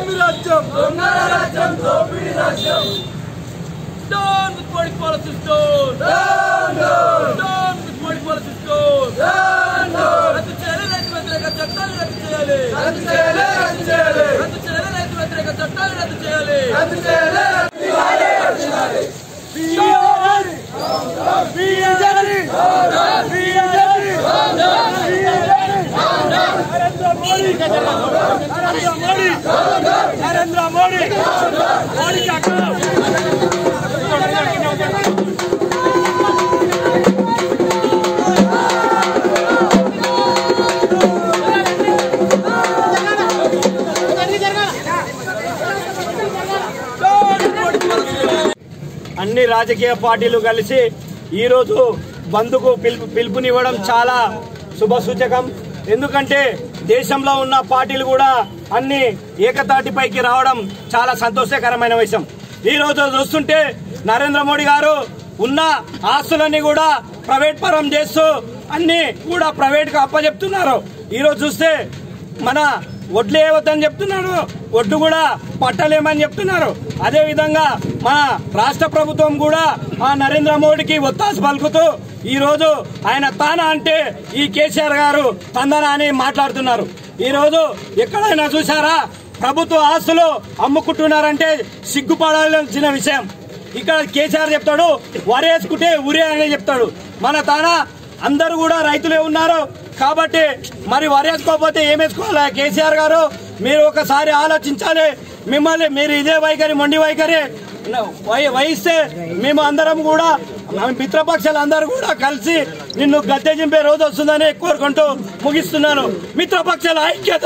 కొడమి రాజ్యం దొంగల రాజ్యం దోపిడి రాజ్యం down with Modi policy down down down with Modi policy down down రద్దు చేయాలి రైతు వ్యతిరేక చట్టాలు రద్దు చేయాలి రద్దు చేయాలి రద్దు చేయాలి రద్దు చేయాలి రైతు వ్యతిరేక చట్టాలు రద్దు చేయాలి రద్దు చేయాలి రద్దు చేయాలి నరేంద్ర మోడీ మోడీ అన్ని రాజకీయ పార్టీలు కలిసి ఈరోజు బంద్కు పిలుపు పిలుపునివ్వడం చాలా శుభసూచకం ఎందుకంటే దేశంలో ఉన్న పార్టీలు కూడా అన్ని ఏకతాటిపైకి రావడం చాలా సంతోషకరమైన విషయం ఈ రోజు చూస్తుంటే నరేంద్ర మోడీ గారు ఉన్న ఆస్తులన్నీ కూడా ప్రైవేట్ పరం చేస్తూ అన్ని కూడా ప్రైవేట్ గా అప్పచెప్తున్నారు ఈ రోజు చూస్తే మన వడ్లు వేయవద్దని చెప్తున్నారు ఒడ్డు కూడా పట్టలేమని చెప్తున్నారు అదే విధంగా మన రాష్ట్ర ప్రభుత్వం కూడా ఆ నరేంద్ర మోడీకి ఒత్తాసు పలుకుతూ ఈ రోజు ఆయన తానా అంటే ఈ కేసీఆర్ గారు తందన అని మాట్లాడుతున్నారు ఈ రోజు ఎక్కడైనా చూసారా ప్రభుత్వ ఆస్తులు అమ్ముకుంటున్నారంటే సిగ్గుపడాల్సిన విషయం ఇక్కడ కేసీఆర్ చెప్తాడు వరేసుకుంటే ఉరే అని చెప్తాడు మన తానా అందరూ కూడా రైతులే ఉన్నారు కాబట్టి మరి వరేసుకోకపోతే ఏం వేసుకోవాలి కేసీఆర్ గారు మీరు ఒకసారి ఆలోచించాలి మిమ్మల్ని మీరు ఇదే వైఖరి మొండి వైఖరి వహి- వహిస్తే మేము అందరం కూడా మన మిత్రపక్షాలు అందరూ కూడా కలిసి నిన్ను గద్దె చింపే రోజు వస్తుందని కోరుకుంటూ ముగిస్తున్నాను మిత్రపక్షాల ఐక్యత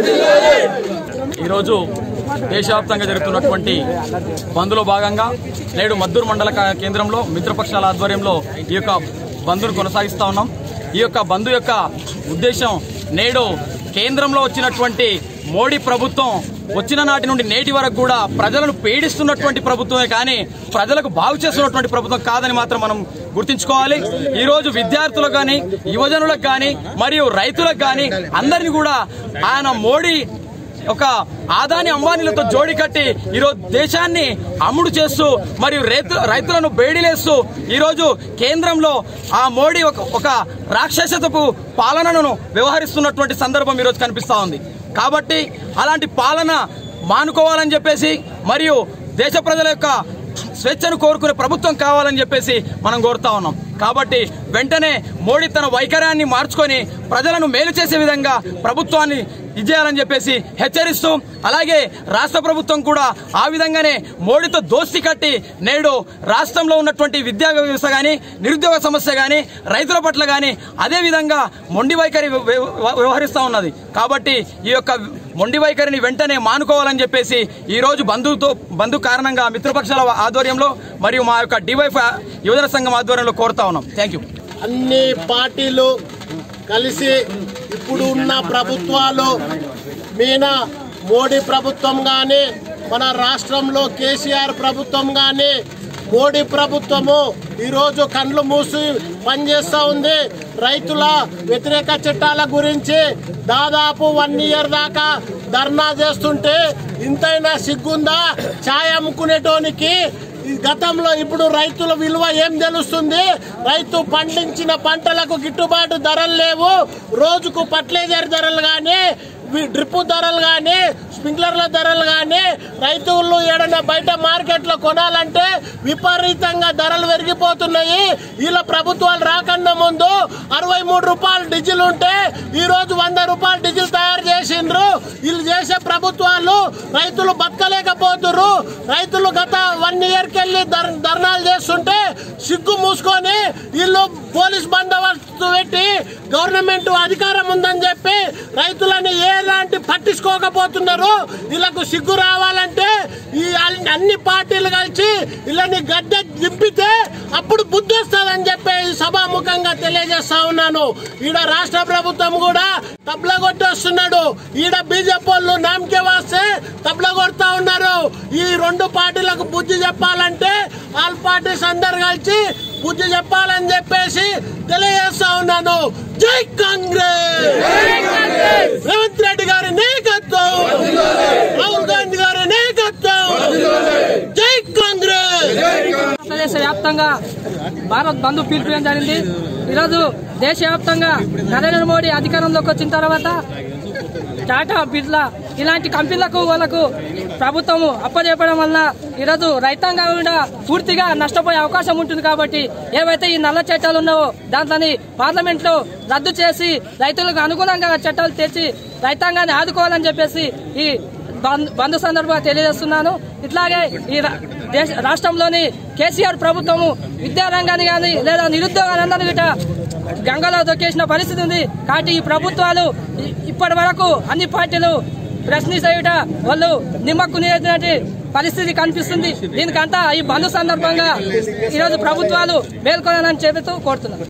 ఈరోజు దేశవ్యాప్తంగా జరుగుతున్నటువంటి బంద్లో భాగంగా నేడు మద్దూరు మండల క- కేంద్రంలో మిత్రపక్షాల ఆధ్వర్యంలో ఈ యొక్క బంద్ను కొనసాగిస్తా ఉన్నాం ఈ యొక్క బంద్ యొక్క ఉద్దేశం నేడు కేంద్రంలో వచ్చినటువంటి మోడీ ప్రభుత్వం వచ్చిన నాటి నుండి నేటి వరకు కూడా ప్రజలను పీడిస్తున్నటువంటి ప్రభుత్వమే కానీ ప్రజలకు బాగు చేస్తున్నటువంటి ప్రభుత్వం కాదని మాత్రం మనం గుర్తించుకోవాలి ఈ రోజు విద్యార్థులకు కానీ యువజనులకు కానీ మరియు రైతులకు కానీ అందరినీ కూడా ఆయన మోడీ ఒక ఆదాని అంబానీలతో జోడి కట్టి ఈరోజు దేశాన్ని అమ్ముడు చేస్తూ మరియు రైతు రైతులను బేడిలేస్తూ ఈరోజు కేంద్రంలో ఆ మోడీ ఒక ఒక రాక్షసతపు పాలనను వ్యవహరిస్తున్నటువంటి సందర్భం ఈరోజు కనిపిస్తా ఉంది కాబట్టి అలాంటి పాలన మానుకోవాలని చెప్పేసి మరియు దేశ ప్రజల యొక్క స్వేచ్ఛను కోరుకునే ప్రభుత్వం కావాలని చెప్పేసి మనం కోరుతా ఉన్నాం కాబట్టి వెంటనే మోడీ తన వైఖరాన్ని మార్చుకొని ప్రజలను మేలు చేసే విధంగా ప్రభుత్వాన్ని ఇచ్చేయాలని చెప్పేసి హెచ్చరిస్తూ అలాగే రాష్ట్ర ప్రభుత్వం కూడా ఆ విధంగానే మోడీతో దోస్తి కట్టి నేడు రాష్ట్రంలో ఉన్నటువంటి విద్యా వ్యవస్థ కానీ నిరుద్యోగ సమస్య కానీ రైతుల పట్ల కానీ అదే విధంగా మొండి వైఖరి వ్య- వ్య- వ్యవహరిస్తా ఉన్నది కాబట్టి ఈ యొక్క మొండి వైఖరిని వెంటనే మానుకోవాలని చెప్పేసి ఈ రోజు బంధువుతో బంధు కారణంగా మిత్రపక్షాల ఆధ్వర్యంలో మరియు మా యొక్క డివైఫ్ యువజన సంఘం ఆధ్వర్యంలో కోరుతా ఉన్నాం థ్యాంక్ యూ అన్ని పార్టీలు కలిసి ఇప్పుడు ఉన్న ప్రభుత్వాలు మీన మోడీ ప్రభుత్వం కానీ మన రాష్ట్రంలో కేసీఆర్ ప్రభుత్వం కానీ మోడీ ప్రభుత్వము ఈరోజు కండ్లు మూసి పనిచేస్తూ ఉంది రైతుల వ్యతిరేక చట్టాల గురించి దాదాపు వన్ ఇయర్ దాకా ధర్నా చేస్తుంటే ఇంతైనా సిగ్గుందా ఛాయ్ అమ్ముకునేటోనికి ఈ గతంలో ఇప్పుడు రైతుల విలువ ఏం తెలుస్తుంది రైతు పండించిన పంటలకు గిట్టుబాటు ధరలు లేవు రోజుకు ఫర్టిలైజర్ ధరలు కానీ డ్రిప్ ధరలు కానీ స్ప్రింక్లర్ల ధరలు కానీ రైతులు ఏడన్నా బయట మార్కెట్లో కొనాలంటే విపరీతంగా ధరలు పెరిగిపోతున్నాయి వీళ్ళ ప్రభుత్వాలు రాకన్నా ముందు అరవై మూడు రూపాయలు డీజిల్ ఉంటే ఈ రోజు వంద రూపాయలు డీజిల్ తయారు చేసిండ్రు వీళ్ళు చేసే ప్రభుత్వాలు రైతులు బతకలేకపోతున్నారు రైతులు గత వన్ ఇయర్ కెళ్ళి ధర్- ధర్నాలు చేస్తుంటే సిగ్గు మూసుకొని వీళ్ళు పోలీస్ బందోబస్తు పెట్టి గవర్నమెంట్ అధికారం ఉందని చెప్పి రైతులని ఎలాంటి పట్టించుకోకపోతున్నారు వీళ్ళకు సిగ్గు రావాలంటే ఈ అన్ని- అన్ని పార్టీలు కలిసి వీళ్ళని గద్దె దింపితే అప్పుడు బుద్ధి వస్తుందని చెప్పి ఈ సభాముఖంగా తెలియజేస్తా ఉన్నాను ఈడ రాష్ట్ర ప్రభుత్వం కూడా తబ్లా కొట్టేస్తున్నాడు ఈడ బీజేపీ వాళ్ళు నామకే వస్తే తబ్లా కొడతా ఉన్నారు ఈ రెండు పార్టీలకు బుద్ధి చెప్పాలంటే ఆల్ పార్టీస్ అందరు కలిసి బుద్ధి చెప్పాలని చెప్పేసి తెలియజేస్తా ఉన్నాను జై కాంగ్రెస్ రేవంత్ రెడ్డి గారి నాయకత్వం రాహుల్ గాంధీ భారతదేశ వ్యాప్తంగా భారత్ బంధు పిలిపియడం జరిగింది ఈరోజు దేశవ్యాప్తంగా నరేంద్ర మోడీ అధికారంలోకి వచ్చిన తర్వాత టాటా బిర్లా ఇలాంటి కంపెనీలకు వాళ్ళకు ప్రభుత్వం అప్పచెప్పడం వల్ల ఈరోజు రైతాంగం కూడా పూర్తిగా నష్టపోయే అవకాశం ఉంటుంది కాబట్టి ఏవైతే ఈ నల్ల చట్టాలు ఉన్నావో దాంట్లోని పార్లమెంట్ లో రద్దు చేసి రైతులకు అనుగుణంగా చట్టాలు తెచ్చి రైతాంగాన్ని ఆదుకోవాలని చెప్పేసి ఈ బంద్ బంధు సందర్భంగా తెలియజేస్తున్నాను ఇట్లాగే ఈ రా- దేశ రాష్ట్రంలోని కేసీఆర్ ప్రభుత్వము విద్యారంగాన్ని కానీ లేదా నిరుద్యోగాలందరినీ గిట్ట గంగలో దొక్కేసిన పరిస్థితి ఉంది కాబట్టి ఈ ప్రభుత్వాలు ఇ- ఇప్పటి వరకు అన్ని పార్టీలు ప్రశ్నించేట వాళ్ళు నిమ్మక్కు నేర్చినట్టు పరిస్థితి కనిపిస్తుంది దీనికంతా ఈ బంధు సందర్భంగా ఈరోజు ప్రభుత్వాలు మేల్కొనాలని చెబుతూ కోరుతున్నారు